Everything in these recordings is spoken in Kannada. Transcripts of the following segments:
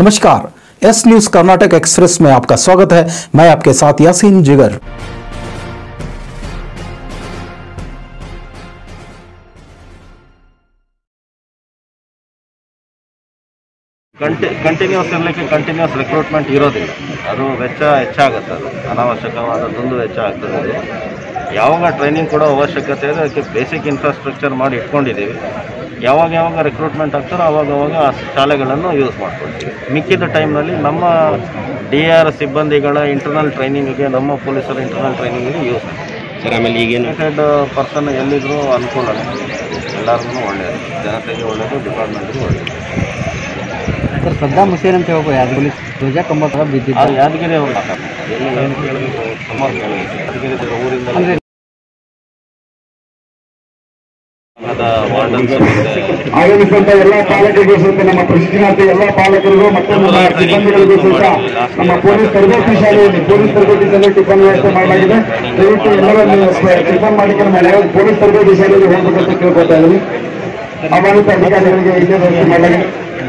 नमस्कार एस न्यूज कर्नाटक एक्सप्रेस में आपका स्वागत है मैं आपके साथ यासीन जिगर ಕಂಟಿ ಕಂಟಿನ್ಯೂಸ್ ಇರಲಿಕ್ಕೆ ಕಂಟಿನ್ಯೂಸ್ ರಿಕ್ರೂಟ್ಮೆಂಟ್ ಇರೋದಿಲ್ಲ ಅದು ವೆಚ್ಚ ಹೆಚ್ಚಾಗುತ್ತೆ ಅದು ಅನಾವಶ್ಯಕವಾದ ದುಂದು ವೆಚ್ಚ ಆಗ್ತದೆ ಅದು ಯಾವಾಗ ಟ್ರೈನಿಂಗ್ ಕೊಡೋ ಅವಶ್ಯಕತೆ ಇದೆ ಅದಕ್ಕೆ ಬೇಸಿಕ್ ಇನ್ಫ್ರಾಸ್ಟ್ರಕ್ಚರ್ ಮಾಡಿ ಇಟ್ಕೊಂಡಿದ್ದೀವಿ ಯಾವಾಗ ಯಾವಾಗ ರಿಕ್ರೂಟ್ಮೆಂಟ್ ಆಗ್ತಾರೋ ಅವಾಗ ಅವಾಗ ಆ ಶಾಲೆಗಳನ್ನು ಯೂಸ್ ಮಾಡ್ಕೊಳ್ತೀವಿ ಮಿಕ್ಕಿದ ಟೈಮ್ನಲ್ಲಿ ನಮ್ಮ ಡಿ ಆರ್ ಸಿಬ್ಬಂದಿಗಳ ಇಂಟರ್ನಲ್ ಟ್ರೈನಿಂಗಿಗೆ ನಮ್ಮ ಪೊಲೀಸರ ಇಂಟರ್ನಲ್ ಟ್ರೈನಿಂಗಿಗೆ ಯೂಸ್ ಸರ್ ಆಮೇಲೆ ಈಗೇನು ಯುನೈಟೆಡ್ ಪರ್ಸನ್ ಎಲ್ಲಿದ್ರೂ ಅನುಕೂಲನೇ ಎಲ್ಲರಿಗೂ ಒಳ್ಳೆಯದು ಜನತೆಗೆ ಒಳ್ಳೆಯದು ಡಿಪಾರ್ಟ್ಮೆಂಟ್ಗೂ ಒಳ್ಳೆಯದು ಸರ್ ಸದ್ದಾಮ್ ಹುಸೇನ್ ಅಂತ ಹೇಳ್ಬೋದು ಯಾರು ಪೊಲೀಸ್ ಧ್ವಜ ಕಂಬ ಥರ ಬಿದ್ದಿದ್ದ ಅದು ಯಾದಗಿರಿ ಅವ್ರು ಮಾತಾಡ್ತಾರೆ ಎಲ್ಲಿ ಏನು ಕೇಳಿದ್ರು ಸುಮಾರು ಕೇಳಿದ್ರು ಯಾದಗಿರಿ ತರ ಊರಿಂದ ಅಂದ್ರೆ ಸಂಘದ ವಾರ್ಡನ್ಸ್ ಮತ್ತೆ ಆಗಮಿಸಿದಂತ ಎಲ್ಲಾ ಪಾಲಕರಿಗೂ ಸಹಿತ ನಮ್ಮ ಪ್ರಶಿಕ್ಷಣಾರ್ಥಿ ಎಲ್ಲಾ ಪಾಲಕರಿಗೂ ಮತ್ತು ನಮ್ಮ ಸಿಬ್ಬಂದಿಗಳಿಗೂ ಸಹಿತ ನಮ್ಮ ಪೊಲೀಸ್ ತರಬೇತಿ ಶಾಲೆಯಲ್ಲಿ ಪೊಲೀಸ್ ತರಬೇತಿ ಶಾಲೆ ಟಿಫನ್ ವ್ಯವಸ್ಥೆ ಮಾಡಲಾಗಿದೆ ದಯವಿಟ್ಟು ಎಲ್ಲರೂ ನೀವು ಟಿಫನ್ ಮಾಡಿಕೊಂಡು ಮೇಲೆ ಪೊಲೀಸ್ ತರಬೇತಿ ಶಾಲೆಗೆ ಹೋಗ್ಬೇಕಂತ ಕೇಳ್ಕೊತಾ ಇದ್ದೀನಿ ಆಡಳಿತ ಅಧಿಕಾರಿಗಳಿಗೆ ಇಲ್ಲೇ ವ್ಯವಸ್ಥೆ ಮಾಡಲಾಗಿದೆ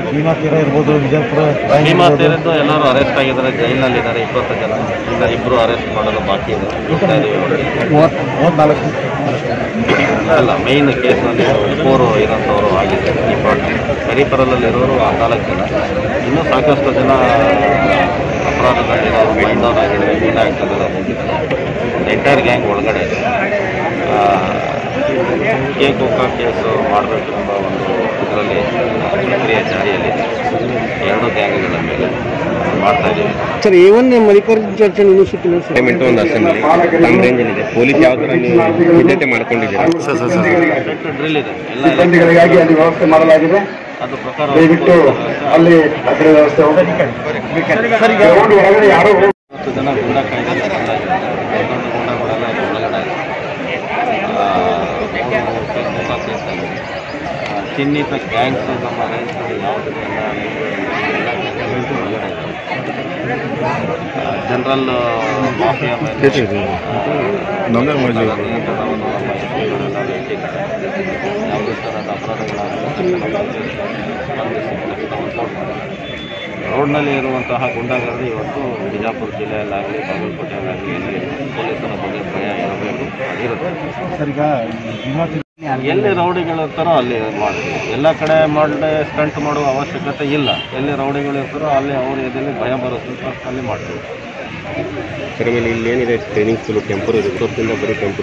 ಭೀಮಾ ಸೇರಿದ್ದು ಎಲ್ಲರೂ ಅರೆಸ್ಟ್ ಆಗಿದ್ದಾರೆ ಜೈಲಿನಲ್ಲಿ ಇದ್ದಾರೆ ಇಪ್ಪತ್ತು ಜನ ಇನ್ನು ಇಬ್ಬರು ಅರೆಸ್ಟ್ ಮಾಡಲು ಬಾಕಿ ಇದೆ ಹೋಗ್ತಾ ಇದೀವಿ ಒಳಗೆ. ಮೂವತ್ನಾಲ್ಕು ಅಲ್ಲ ಮೈನ್ ಕೇಸ್ನಲ್ಲಿ ಮೂರು ಇರೋಂಥವ್ರು ಆಗಿದ್ದಾರೆ ಡಿಪಾರ್ಟ್ಮೆಂಟ್ ಪೆರಿಪರಲ್ಲಿರೋರು ನಾಲ್ಕು ಜನ ಇನ್ನೂ ಸಾಕಷ್ಟು ಜನ ಅಪರಾಧದಲ್ಲಿರೋರು ಬಂದವರಾಗಿದ್ದಾರೆ ಮೀನ ಆಗ್ತದೆಲ್ಲ ಹೋಗಿದ್ದಾರೆ ಎಂಟೈರ್ ಗ್ಯಾಂಗ್ ಒಳಗಡೆ ಇದೆ ಆ, ಕೆ ಕೋಕಾ ಕೇಸು ಮಾಡಬೇಕು ಎಂಬ ಒಂದು ಇದರಲ್ಲಿ ಪ್ರಕ್ರಿಯೆ ಜಾರಿಯಲ್ಲಿದೆ ಎರಡು ಗ್ಯಾಂಗ್ಗಳ ಮೇಲೆ ಮಾಡ್ತಾ ಇದ್ದೀವಿ sir A one Mallikarjuna church university payment ಒಂದು ಅಸೆಂಬ್ಲಿ ತಮ್ಮ ರೇಂಜಲ್ಲಿದೆ ಪೊಲೀಸ್ ಯಾವ ಥರ ನೀವು ಸಿದ್ಧತೆ ಮಾಡ್ಕೊಂಡಿದ್ದೀರಾ ಡ್ರಿಲ್ ಇದೆ ಎಲ್ಲ ಸಿಬ್ಬಂದಿಗಳಿಗಾಗಿ ಅಲ್ಲಿ ವ್ಯವಸ್ಥೆ ಮಾಡಲಾಗಿದೆ ಅದು ಪ್ರಕಾರ ದಯವಿಟ್ಟು ಅಲ್ಲಿ ಆ ಕಡೆ ವ್ಯವಸ್ಥೆ ಹೋಗಿ ಗ್ರೌಂಡ್ ಒಳಗಡೆ ಯಾರು ಹೋಗಿ ಹತ್ತು ಜನ ಗುಂಡ ಕಾಯ್ದೆ ಬಂದಾಗಿದೆ ದೊಡ್ಡ ಗುಂಡಗಳೆಲ್ಲ ಇಲ್ಲಿ ಒಳಗಡೆ ಇದೆ. ಆ, ಮೂರು ಮೂರು ಕೇಸ್ ಹೊಸ ಕೇಸ್ ಆಗಿದೆ. ಆ, ಚಿಹ್ನಿತ ಗ್ಯಾಂಗ್ಸ್ ನಮ್ಮ ರೈತರು ಯಾವುದೆಲ್ಲ ಒಳಗಡೆ ಜನರಲ್ ಮಾಫಿಯಾ ಮೇಲೆ ನಿಯಂತ್ರಣವನ್ನು ನಮ್ಮ ಎಸ್ಪಿಗಳೆಲ್ಲ ಇಟ್ಟಿದ್ದಾರೆ ಯಾವುದೇ ಥರದ ಅಪರಾಧಗಳಾಗಲಿ ರೋಡ್ನಲ್ಲಿ ಇರುವಂತಹ ಗುಂಡಾಗರ್ದಿ ಇವತ್ತು ಬಿಜಾಪುರ ಜಿಲ್ಲೆಯಲ್ಲಾಗಲಿ ಬಾಗಲಕೋಟೆಯಲ್ಲಾಗಲಿ ಎಲ್ಲಿ ಪೊಲೀಸರ ಬಗ್ಗೆ ಭಯ ಇರಬೇಕು ಇರುತ್ತೆ ಎಲ್ಲಿ ರೌಡಿಗಳು ಇರ್ತಾರೋ ಅಲ್ಲಿ ಮಾಡ್ತೀವಿ ಎಲ್ಲ ಕಡೆ ಮಾಡದೆ ಸ್ಟಂಟ್ ಮಾಡುವ ಅವಶ್ಯಕತೆ ಇಲ್ಲ ಎಲ್ಲಿ ರೌಡಿಗಳು ಇರ್ತಾರೋ ಅಲ್ಲಿ ಅವ್ರ ಎದೆಯಲ್ಲಿ ಭಯ ಬರುತ್ತೆ ಅಲ್ಲಿ ಮಾಡ್ತೀವಿ ಸರ್ ಆಮೇಲೆ ಇಲ್ಲಿ ಏನಿದೆ ಟ್ರೈನಿಂಗ್ ಫುಲ್ ಟೆಂಪರ್ ಇದೆ ವರ್ಷದಿಂದ ಬರೀ ಟೆಂಪರ್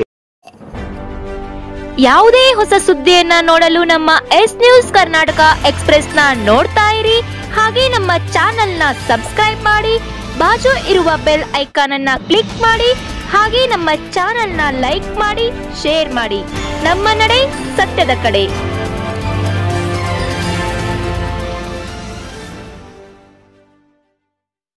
ಯಾವುದೇ ಹೊಸ ಸುದ್ದಿಯನ್ನ ನೋಡಲು ನಮ್ಮ ಎಸ್ ನ್ಯೂಸ್ ಕರ್ನಾಟಕ ಎಕ್ಸ್ಪ್ರೆಸ್ನ ನೋಡ್ತಾ ಇರಿ ಹಾಗೆ ನಮ್ಮ ಚಾನೆಲ್ನ ಸಬ್ಸ್ಕ್ರೈಬ್ ಮಾಡಿ ಬಾಜು ಇರುವ ಬೆಲ್ ಐಕಾನ್ ಅನ್ನ ಕ್ಲಿಕ್ ಮಾಡಿ ಹಾಗೆ ನಮ್ಮ ಚಾನೆಲ್ನ ಲೈಕ್ ಮಾಡಿ ಶೇರ್ ಮಾಡಿ ನಮ್ಮ ನಡೆ ಸತ್ಯದ ಕಡೆ